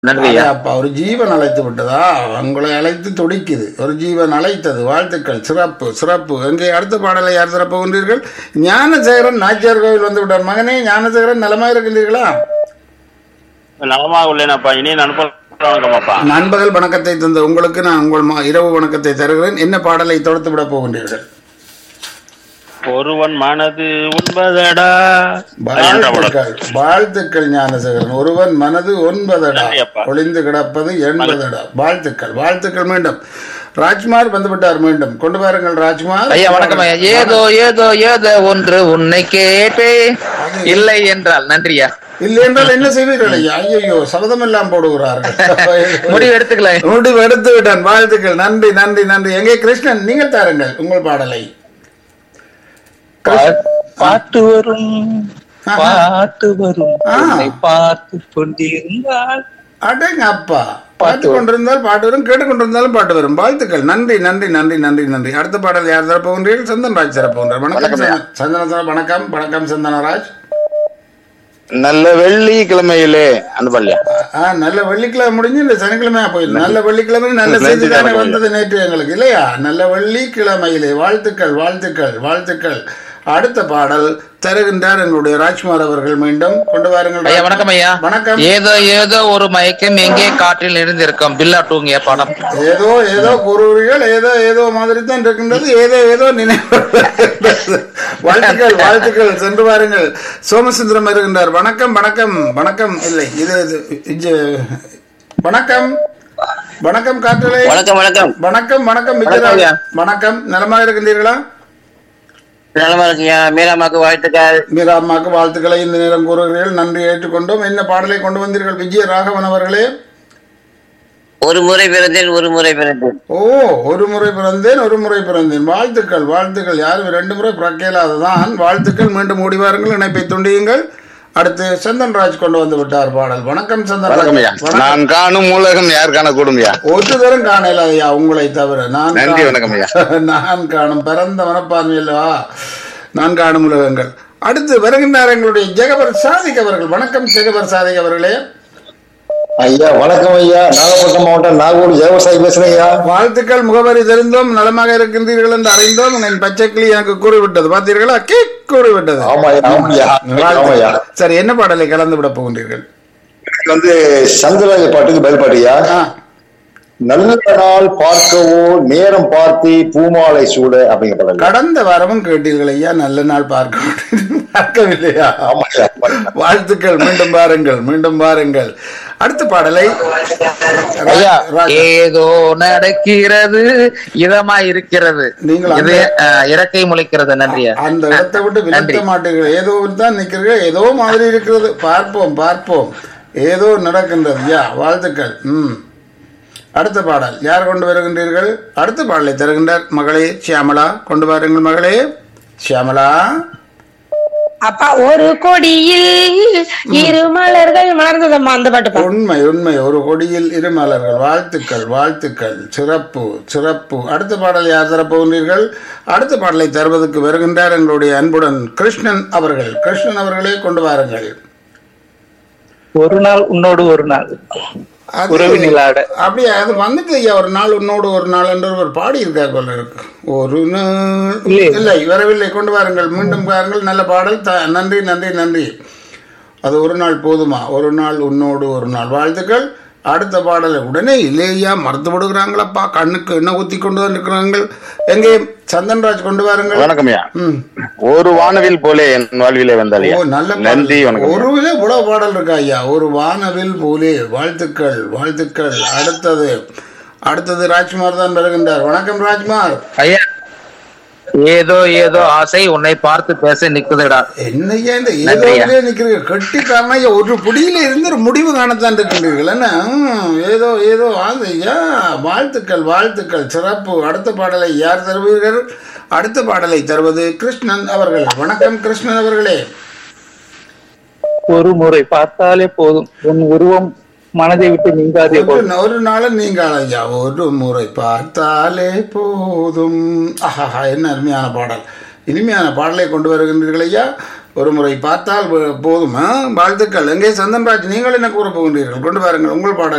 நன்றி ஐயா அப்பா ஒரு ஜீவன் அழைத்து விட்டதா உங்களை அழைத்து துடிக்குது ஒரு ஜீவன் அழைத்தது வாழ்த்துக்கள் சிறப்பு சிறப்பு எங்கே அடுத்த பாடலை யார் சிறப்பு கொண்டீர்கள் ஞானசேகரன் நாச்சியார் கோவில் வந்து விட்டார் மகனே ஞானசேகரன் நலமா இருக்கின்றீர்களா நலமாக உள்ளேனப்பா இனி நண்பர்களாங்கம்மாப்பா நண்பகல் வணக்கத்தை தந்த உங்களுக்கு நான் உங்கள் ம- இரவு வணக்கத்தை தருகிறேன் என்ன பாடலை தொடர்த்து விட போகின்றீர்கள் ஒருவன் மனது உண்பதடா என்ற பாடல். வாழ்த்துக்கள் வாழ்த்துக்கள் ஞானசேகரன் ஒருவன் மனது ஒன்பதடா நன்றி அப்பா. ஒளிந்து கிடப்பது எண்பதடா வாழ்த்துக்கள் வாழ்த்துக்கள் மீண்டும் ராஜ்குமார் வந்து விட்டார் மீண்டும் கொண்டு வாருங்கள் ராஜ்குமார் ஐயா வணக்கம் ஐயா ஏதோ ஏதோ ஏதோ ஒன்று உன்னை கேட்டே இல்லை என்றால் நன்றியா இல்லை என்றால் என்ன செய்வீர்கள் ஐயா ஐயோ சபதம் எல்லாம் போடுகிறார்கள் முடிவு எடுத்துக்கலாம் முடிவு எடுத்து விட்டான் வாழ்த்துக்கள் நன்றி நன்றி நன்றி எங்கே கிருஷ்ணன் நீங்கள் தாருங்கள் உங்கள் பாடலை பா- பாட்டு வரும் பாட்டு வரும் ஆ. உன்னை பார்த்து கொண்டிருந்தால் அடங்க அப்பா பாட்டு கொண்டிருந்தால் பாட்டு வரும் கேட்டுக்கொண்டிருந்தாலும் பாட்டு வரும் வாழ்த்துக்கள் நன்றி நன்றி நன்றி நன்றி நன்றி அடுத்த பாடல் யார் தரப்போகின்றீர்கள் சந்தன்ராஜ் தரப்போகின்றார் வணக்கம் சந்தன- சந்தன வணக்கம் வணக்கம் சந்தனராஜ் நல்ல வெள்ளிக்கிழமையிலே அந்த பள்ளியா ஆ, நல்ல வெள்ளிக்கிழமை முடிஞ்சு இந்த சனிக்கிழமையா போயிடும் நல்ல வெள்ளிக்கிழமை நல்ல நன்றி, செய்தி தானே நன்றி. வந்தது நேற்று எங்களுக்கு இல்லையா நல்ல வெள்ளிக்கிழமையிலே வாழ்த்துக்கள் வாழ்த்துக்கள் வாழ்த்துக்கள் அடுத்த பாடல் தருகின்றார் எங்களுடைய ராஜ்குமார் அவர்கள் மீண்டும் கொண்டு வாருங்கள் ஐயா வணக்கம் ஐயா வணக்கம் ஏதோ ஏதோ ஒரு மயக்கம் எங்கே காற்றில் இருந்திருக்கும் பில்லா டூங்கிய படம் ஏதோ ஏதோ கூறுகிறீர்கள் ஏதோ ஏதோ மாதிரி தான் இருக்கின்றது ஏதோ ஏதோ நினைவு வருகின்றது. வாழ்த்துக்கள் வாழ்த்துக்கள் சென்று வாருங்கள் சோமசுந்தரம் இருக்கின்றார் வணக்கம் வணக்கம் வணக்கம் இல்லை இது இது- இது வணக்கம் வணக்கம் காற்றலை வணக்கம் வணக்கம் வணக்கம் வணக்கம் வணக்கம் விஜயராஜ் ஐயா. வணக்கம் நலமாக இருக்கின்றீர்களா நலமா இருக்கீங்க மீராமாக்கு வாழ்த்துக்கள் மீரா அம்மாக்கு வாழ்த்துக்களை இந்த நேரம் கூறுகிறீர்கள் நன்றி ஏற்றுக்கொண்டோம் என்ன பாடலை கொண்டு வந்தீர்கள் விஜய ராகவன் அவர்களே ஒரு முறை பிறந்தேன் ஒரு முறை பிறந்தேன் ஓ ஒரு முறை பிறந்தேன் ஒரு முறை பிறந்தேன் வாழ்த்துக்கள் வாழ்த்துக்கள் யாரும் ரெண்டு முறை பிறக்க இயலாததான் வாழ்த்துக்கள் மீண்டும் மூடி வாருங்கள் இணைப்பை துண்டியுங்கள் அடுத்து சந்தன்ராஜ் கொண்டு வந்து விட்டார் பாடல் வணக்கம் வணக்கம் ஐயா சந்தன்ராஜ் நான் காணும் உலகம் யார் காணக்கூடும் ஐயா ஒரு தரம் காணல ஐயா உங்களை தவிர நான் நன்றி, காணும்- வணக்கம் ஐயா. நான் காணும் பிறந்த மனப்பான்மை அல்லவா நான் காணும் உலகங்கள் அடுத்து வருகின்றார் எங்களுடைய ஜெகபர் சாதிக் அவர்கள் வணக்கம் ஜெகபர் சாதிக் அவர்களே ஐயா வணக்கம் ஐயா நாகப்பட்டினம் மாவட்டம் நாகூர் ஜெயவசாயி பேசுறேன் ஐயா வாழ்த்துக்கள் முகவரி தெரிந்தோம் நலமாக இருக்கின்றீர்கள் என்று அறிந்தோம் என் பச்சைக்கிளி எனக்கு கூறிவிட்டது பார்த்தீர்களா கேக் கூறிவிட்டது ஆமா ஐயா ஆமா ஐயா ஆமா ஐயா சரி என்ன பாடலை கலந்து விட போகின்றீர்கள் எனக்கு வந்து சந்திரராஜ பாட்டுக்கு பதில் பாட்டு ஐயா ஆ, நல்ல நாள் பார்க்கவோ நேரம் பார்த்து பூமாலை சூட அப்படிங்கிற பாடல் கடந்த வாரமும் கேட்டீர்கள் ஐயா நல்ல நாள் பார்க்க பார்க்கவில்லையா ஆமா ஐயா ஆமா ஐயா. வாழ்த்துக்கள் மீண்டும் பாருங்கள் மீண்டும் பாருங்கள் அடுத்த பாடலை ஐயா ரா- ஏதோ நடக்கிறது இதமா இருக்கிறது நீங்கள் இது அந்த- அஹ், இறக்கை முளைக்கிறது நன்றியா அந்த இடத்தை விட்டு விலக்க நன்றி. மாட்டீர்கள் ஏதோ தான் நிற்கிறீர்கள் ஏதோ மாதிரி இருக்கிறது பார்ப்போம் பார்ப்போம் ஏதோ நடக்கின்றது யா வாழ்த்துக்கள் ம் அடுத்த பாடல் யார் கொண்டு வருகின்றீர்கள் அடுத்த பாடலை தருகின்றார் மகளே சியாமளா கொண்டு வாருங்கள் மகளே சியாமளா அப்பா ஒரு கொடியில் இரு மலர்கள் மலர்ந்ததம்மா அந்த பாட்டு பா உண்மை உண்மை ஒரு கொடியில் இரு மலர்கள் வாழ்த்துக்கள் வாழ்த்துக்கள் சிறப்பு சிறப்பு அடுத்த பாடல் யார் தரப்போகின்றீர்கள் அடுத்த பாடலை தருவதற்கு வருகின்றார் எங்களுடைய அன்புடன் கிருஷ்ணன் அவர்கள் கிருஷ்ணன் அவர்களே கொண்டு வாருங்கள் ஒரு நாள் உன்னோடு ஒரு நாள் அது- உறவு நிலாட அப்படியா அது வந்துட்டு ஐயா ஒரு நாள் உன்னோடு ஒரு நாள் என்று ஒரு பாடி இருக்கார் போல இருக்கு ஒரு நாள் இல்லை. இல்லை வரவில்லை கொண்டு வாருங்கள் மீண்டும் பாருங்கள் நல்ல பாடல் த- நன்றி நன்றி நன்றி அது ஒரு நாள் போதுமா ஒரு நாள் உன்னோடு ஒரு நாள் வாழ்த்துக்கள் அடுத்த பாடலை உடனே இல்லையா மறுத்து விடுகிறாங்களப்பா கண்ணுக்கு என்ன ஊத்தி கொண்டு வந்திருக்கிறார்கள் எங்கே சந்தன்ராஜ் கொண்டு வாருங்கள் வணக்கம் ஐயா ம் ஒரு வானவில் போலே என் வாழ்விலே வந்தால் ஓ ஐயா நல்ல பாடல். நன்றி வணக்கம் ஒரு விலை இவ்வளவு பாடல் இருக்கா ஐயா ஒரு வானவில் போலே வாழ்த்துக்கள் வாழ்த்துக்கள் அடுத்தது அடுத்தது ராஜ்குமார் தான் வருகின்றார் வணக்கம் ராஜ்குமார் ஐயா ஏதோ ஏதோ ஆசை உன்னை பார்த்து பேச நிக்குதுடா என்னையா இந்த நன்றியா. ஏதோ நிக்கிறீங்க கெட்டிக்காரனா ஐயா ஒரு புடியில இருந்து ஒரு முடிவு காணத்தான் இருக்கின்றீர்கள் என்ன ம், ஏதோ ஏதோ ஆசை ஐயா வாழ்த்துக்கள் வாழ்த்துக்கள் சிறப்பு அடுத்த பாடலை யார் தருவீர்கள் அடுத்த பாடலை தருவது கிருஷ்ணன் அவர்கள் வணக்கம் கிருஷ்ணன் அவர்களே ஒரு முறை பார்த்தாலே போதும் உன் உருவம் மனதை விட்டு நீங்காதே ஒரு போதும் ஒரு நாள் நீங்கள் ஐயா ஒரு முறை பார்த்தாலே போதும் ஆஹா என்ன அருமையான பாடல் இனிமையான பாடலை கொண்டு வருகின்றீர்கள் ஐயா ஒரு முறை பார்த்தால் போ- போதும் ஆ? வாழ்த்துக்கள் எங்கே சந்தன்ராஜ் நீங்கள் என்ன கூற போகின்றீர்கள் கொண்டு பாருங்கள் உங்கள் பாடல்